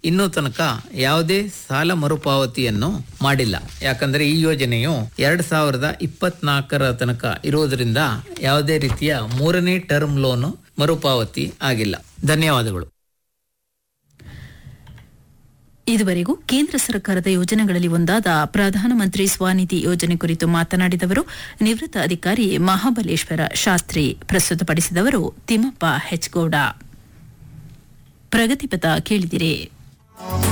ಇನ್ನೂ ತನಕ ಯಾವುದೇ ಸಾಲ ಮರುಪಾವತಿಯನ್ನು ಮಾಡಿಲ್ಲ ಯಾಕಂದ್ರೆ ಈ ಯೋಜನೆಯು ಎರಡ್ ಸಾವಿರದ ಇಪ್ಪತ್ನಾಲ್ಕರ ತನಕ ಇರುವುದರಿಂದ ಯಾವುದೇ ರೀತಿಯ ಮೂರನೇ ಟರ್ಮ್ ಲೋನ್ ಮರುಪಾವತಿ ಆಗಿಲ್ಲ ಧನ್ಯವಾದಗಳು ಇದುವರೆಗೂ ಕೇಂದ್ರ ಸರ್ಕಾರದ ಯೋಜನೆಗಳಲ್ಲಿ ಒಂದಾದ ಪ್ರಧಾನಮಂತ್ರಿ ಸ್ವನಿಧಿ ಯೋಜನೆ ಕುರಿತು ಮಾತನಾಡಿದವರು ನಿವೃತ್ತ ಅಧಿಕಾರಿ ಮಹಾಬಲೇಶ್ವರ ಶಾಸ್ತ್ರಿ ಪ್ರಸ್ತುತಪಡಿಸಿದವರು ತಿಮ್ಮಪ್ಪ ಹೆಚ್ಗೌಡ ಪ್ರಗತಿಪಥ ಕೇಳಿದಿರಿ